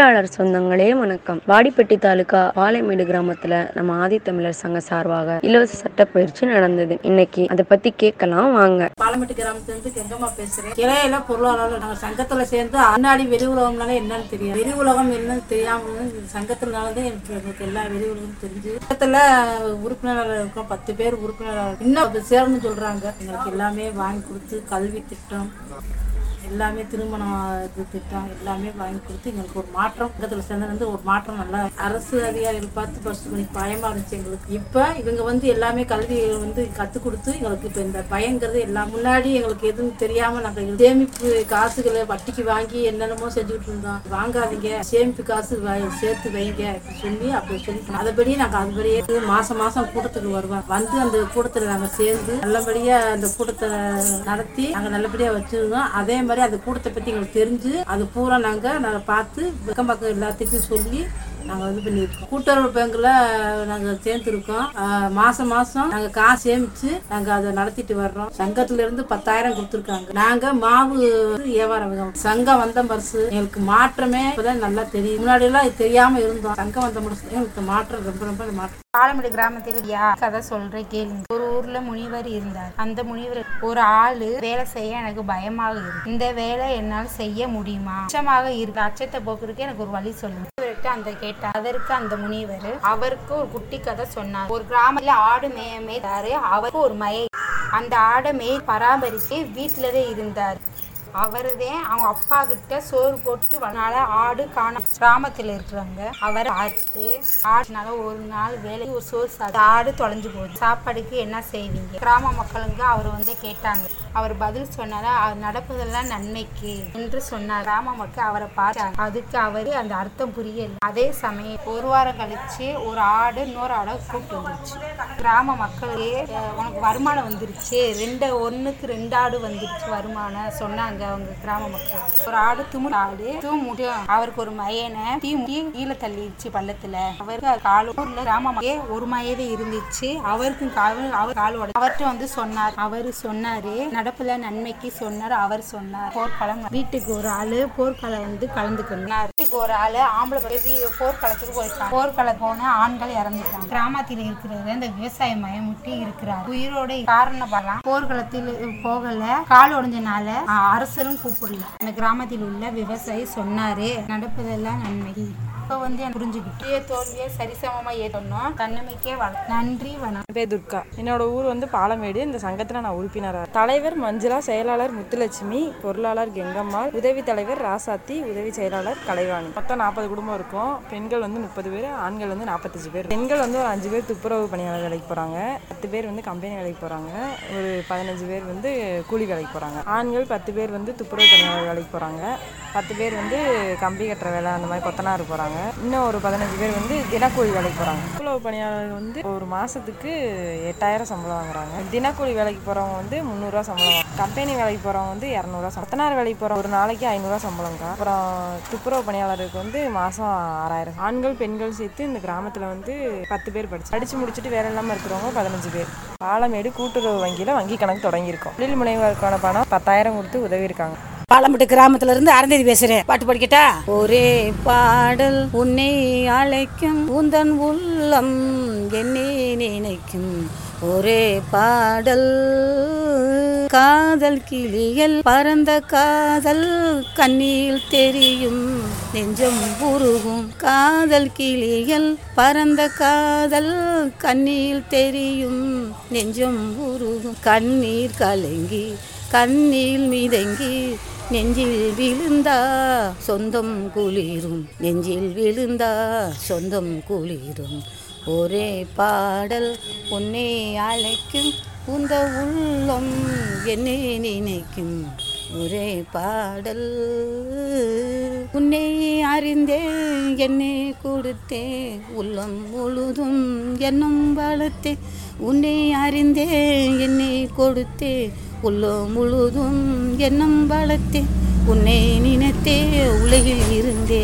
தொழிலாளர் சொந்தங்களே வணக்கம் வாடிப்பட்டி தாலுகா பாளையமேடு கிராமத்துல நம்ம ஆதித்தமிழர் சங்க சார்பாக இலவச சட்ட பயிற்சி நடந்தது இன்னைக்கு அதை பத்தி கேட்கலாம் வாங்க பாலமெட்டு கிராமத்துல இருந்து கெங்கம்மா பேசுறேன் கிளையில பொருளாளர் நாங்க சங்கத்துல சேர்ந்து அன்னாடி வெளி உலகம்னாலே என்னன்னு தெரியும் வெளி உலகம் என்னன்னு தெரியாம இந்த சங்கத்தினாலதான் எனக்கு எனக்கு எல்லா வெளி உலகம் தெரிஞ்சு சங்கத்துல உறுப்பினர் இருக்கோம் பத்து பேர் உறுப்பினர் இன்னும் அது சேரணும்னு சொல்றாங்க எங்களுக்கு எல்லாமே வாங்கி கொடுத்து கல்வி திட்டம் எல்லாமே திருமணம் இது திட்டம் எல்லாமே வாங்கி கொடுத்து எங்களுக்கு ஒரு மாற்றம் இடத்துல சேர்ந்தது ஒரு மாற்றம் நல்லா அரசு அதிகாரிகள் பார்த்து ஃபர்ஸ்ட் கொஞ்சம் பயமா இருந்துச்சு எங்களுக்கு இப்போ இவங்க வந்து எல்லாமே கல்வி வந்து கற்றுக் கொடுத்து எங்களுக்கு இப்போ இந்த பயங்கிறது எல்லாம் முன்னாடி எங்களுக்கு எதுவும் தெரியாம நாங்கள் சேமிப்பு காசுகளை வட்டிக்கு வாங்கி என்னென்னமோ செஞ்சுக்கிட்டு இருந்தோம் வாங்காதீங்க சேமிப்பு காசு வ- சேர்த்து வைங்க அப்படி சொல்லி அப்படி சொல்லி அதுபடியே நாங்கள் அதுபடியே மாசம் மாசம் கூட்டத்துக்கு வருவோம் வந்து அந்த கூட்டத்தில் நாங்கள் சேர்ந்து நல்லபடியா அந்த கூட்டத்தை நடத்தி நாங்கள் நல்லபடியா வச்சிருந்தோம் அதே மாதிரி அந்த கூட்டத்தை பத்தி எங்களுக்கு தெரிஞ்சு அது பூரா நாங்கள் நாங்கள் பார்த்து பக்கம் பக்கம் எல்லாத்துக்கும் சொல்லி நாங்கள் இது பண்ணியிருக்கோம் கூட்டுறவு பேங்க்ல நாங்கள் சேர்ந்துருக்கோம் ஆஹ் மாசம் மாசம் நாங்கள் காசு சேமிச்சு நாங்கள் அதை நடத்திட்டு வர்றோம் சங்கத்துல இருந்து பத்தாயிரம் கொடுத்துருக்காங்க நாங்கள் மாவு வியாபாரம் சங்கம் வந்த மரசு எங்களுக்கு மாற்றமே இப்பதான் நல்லா தெரியும் முன்னாடி எல்லாம் இது தெரியாம இருந்தோம் சங்கம் வந்த மரசு எங்களுக்கு மாற்றம் ரொம்ப ரொம்ப மாற்றம் பாலமேடு கிராமத்தில் யா கதை சொல்றேன் கேளுங்க ஒரு ஊர்ல முனிவர் இருந்தார் அந்த முனிவர் ஒரு ஆளு வேலை செய்ய எனக்கு பயமாக இருக்கு இந்த வேலை என்னால் செய்ய முடியுமா அச்சமாக இருக்கு அச்சத்தை போக்குறதுக்கு எனக்கு ஒரு வழி சொல்லுங்க முனிவர்கிட்ட அந்த கேட்டார் அதற்கு அந்த முனிவர் அவருக்கு ஒரு குட்டி கதை சொன்னார் ஒரு கிராமத்துல ஆடு மேய மேய்த்தாரு அவருக்கு ஒரு மயை அந்த ஆடை மேய் பராமரித்து வீட்டிலவே இருந்தார் அவருதே அவங்க அப்பா கிட்ட சோறு போட்டு அதனால ஆடு காண கிராமத்தில் இருக்கிறவங்க அவரை பார்த்து ஆடுனால ஒரு நாள் வேலைக்கு ஒரு சோறு சாப்பிட்டு ஆடு தொலைஞ்சு போகுது சாப்பாடுக்கு என்ன செய்வீங்க கிராம மக்களுங்க அவர் வந்து கேட்டாங்க அவர் பதில் சொன்னாரா அது நடப்பதெல்லாம் நன்மைக்கு என்று சொன்னார் கிராம மக்கள் அவரை பார்த்தாங்க அதுக்கு அவரு அந்த அர்த்தம் புரியல அதே சமயம் ஒரு வாரம் கழிச்சு ஒரு ஆடு இன்னொரு ஆடை கூப்பிட்டு வந்துருச்சு கிராம மக்களே அஹ், உனக்கு வருமானம் வந்துருச்சு ரெண்டு ஒண்ணுக்கு ரெண்டு ஆடு வந்துருச்சு வருமானம் சொன்னாங்க அவங்க கிராம மக்கள் ஒரு ஆடு துமுடு ஆடு தூமுடி அவருக்கு ஒரு மயனை தீ முடி கீழே தள்ளிடுச்சு பள்ளத்துல அவருக்கு அது காலு ஊர்ல கிராம மக்களே ஒரு மயவே இருந்துச்சு அவருக்கும் கால் அவர் காலோட அவர்கிட்ட வந்து சொன்னார் அவரு சொன்னாரு நடப்புல நன்மைக்கு சொன்னார் அவர் சொன்னார் போர்க்களம் வீட்டுக்கு ஒரு ஆளு போர்க்களம் வந்து கலந்துக்கணும் வீட்டுக்கு ஒரு ஆளு ஆம்பளை பையன் வீ- போர்க்களத்துக்கு போயிருக்காங்க போர்க்களம் போன ஆண்கள் இறந்துட்டாங்க கிராமத்தில் இருக்கிறது அந்த விவசாய மயமுட்டி இருக்கிறார் உயிரோட காரணம் பார்க்கலாம் போர்க்களத்தில் போகல கால் உடைஞ்சனால அ- அரசரும் கூப்பிடல இந்த கிராமத்தில் உள்ள விவசாயி சொன்னாரு நடப்பதெல்லாம் நன்மை இப்போ வந்து எனக்கு புரிஞ்சுக்கிட்டு தோல்வியை சரிசமமா ஏற்றணும் தன்னம்பிக்கையே வள நன்றி வணக்கம் என் பேர் துர்கா என்னோட ஊர் வந்து பாலமேடு இந்த சங்கத்தில் நான் உறுப்பினராக தலைவர் மஞ்சுளா செயலாளர் முத்துலட்சுமி பொருளாளர் கெங்கம்மாள் உதவி தலைவர் ராசாத்தி உதவி செயலாளர் கலைவாணி மொத்தம் நாற்பது குடும்பம் இருக்கும் பெண்கள் வந்து முப்பது பேர் ஆண்கள் வந்து நாற்பத்தஞ்சு பேர் பெண்கள் வந்து ஒரு அஞ்சு பேர் துப்புரவு பணியாளர் வேலைக்கு போகிறாங்க பத்து பேர் வந்து கம்பெனி வேலைக்கு போகிறாங்க ஒரு பதினஞ்சு பேர் வந்து கூலி வேலைக்கு போகிறாங்க ஆண்கள் பத்து பேர் வந்து துப்புரவு பணியாளர் வேலைக்கு போகிறாங்க பத்து பேர் வந்து கம்பி கட்டுற வேலை அந்த மாதிரி கொத்தனார் போகிறாங்க இன்னும் ஒரு பதினஞ்சு பேர் வந்து தினக்கூலி வேலைக்கு போகிறாங்க துப்புரவு பணியாளர் வந்து ஒரு மாதத்துக்கு எட்டாயிரம் சம்பளம் வாங்குறாங்க தினக்கூலி வேலைக்கு போகிறவங்க வந்து முந்நூறுரூவா சம்பளம் வாங்க கம்பெனி வேலைக்கு போகிறவங்க வந்து இரநூறுவா கொத்தனார் வேலைக்கு போகிற ஒரு நாளைக்கு ஐநூறுரூவா சம்பளம்க்கா அப்புறம் துப்புரவு பணியாளருக்கு வந்து மாதம் ஆறாயிரம் ஆண்கள் பெண்கள் சேர்த்து இந்த கிராமத்தில் வந்து பத்து பேர் படிச்சு படித்து முடிச்சுட்டு வேலை இல்லாமல் இருக்கிறவங்க பதினஞ்சு பேர் பாலமேடு கூட்டுறவு வங்கியில் வங்கி கணக்கு தொடங்கியிருக்கோம் தொழில் முனைவோருக்கான பணம் பத்தாயிரம் கொடுத்து உதவி இருக்காங்க பாலம்பட்டு கிராமத்துல இருந்து அறந்தேதி பேசுறேன் பாட்டு படிக்கட்டா ஒரே பாடல் உன்னை அழைக்கும் உந்தன் உள்ளம் என்னை நினைக்கும் ஒரே பாடல் காதல் கிளியல் பரந்த காதல் கண்ணில் தெரியும் நெஞ்சம் உருகும் காதல் கிளியல் பரந்த காதல் கண்ணில் தெரியும் நெஞ்சம் உருகும் கண்ணீர் கலங்கி கண்ணில் மிதங்கி நெஞ்சில் விழுந்தா சொந்தம் குளிரும் நெஞ்சில் விழுந்தா சொந்தம் குளிரும் ஒரே பாடல் உன்னை அழைக்கும் உந்த உள்ளம் என்னை நினைக்கும் ஒரே பாடல் உன்னை அறிந்தேன் என்னை கொடுத்தேன் உள்ளம் முழுதும் என்னும் வளர்த்தேன் உன்னை அறிந்தேன் என்னை கொடுத்தேன் உள்ளம் முழுதும் எண்ணம் வளர்த்தேன் உன்னை நினைத்தே உலகில் இருந்தே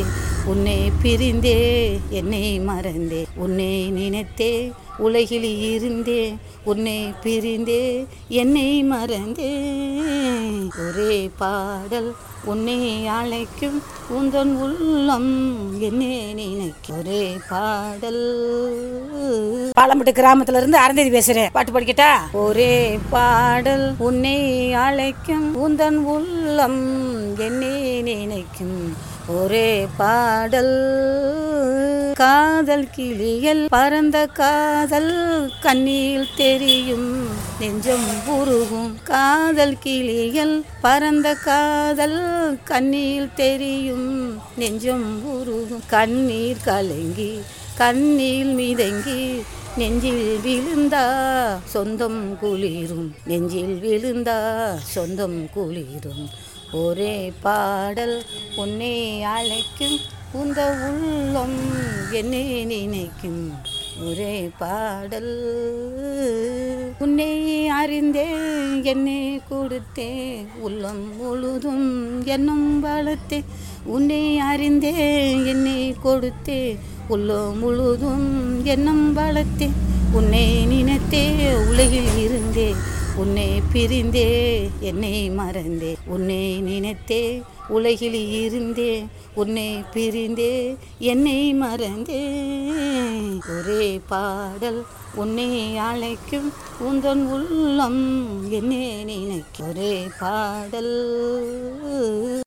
உன்னை பிரிந்தே என்னை மறந்தே உன்னை நினைத்தே உலகில் இருந்தே உன்னை பிரிந்தே என்னை மறந்தே ஒரே பாடல் உன்னை அழைக்கும் உந்தன் உள்ளம் என்னை நினைக்கும் ஒரே பாடல் பாலம்பட்டு கிராமத்துல இருந்து அறந்தேதி பேசுறேன் பாட்டு படிக்கட்டா ஒரே பாடல் உன்னை அழைக்கும் உந்தன் உள்ளம் என்னை நினைக்கும் ஒரே பாடல் காதல் கிளியல் பரந்த காதல் கண்ணில் தெரியும் நெஞ்சம் உருகும் காதல் கிளியல் பரந்த காதல் கண்ணில் தெரியும் நெஞ்சம் உருகும் கண்ணீர் கலங்கி கண்ணில் மிதங்கி நெஞ்சில் விழுந்தா சொந்தம் குளிரும் நெஞ்சில் விழுந்தா சொந்தம் குளிரும் ஒரே பாடல் உன்னை அழைக்கும் உந்த உள்ளம் என்னை நினைக்கும் ஒரே பாடல் உன்னை அறிந்தே என்னை கொடுத்தே உள்ளம் முழுதும் என்னும் வளர்த்தே உன்னை அறிந்தே என்னை கொடுத்தே உள்ளம் முழுதும் எண்ணம் வளர்த்தே உன்னை நினைத்தே உலகில் இருந்தே உன்னை பிரிந்தே என்னை மறந்தே உன்னை நினைத்தே உலகில் இருந்தே உன்னை பிரிந்தே என்னை மறந்தே ஒரே பாடல் உன்னை அழைக்கும் உந்தன் உள்ளம் என்னை நினைக்கும் ஒரே பாடல்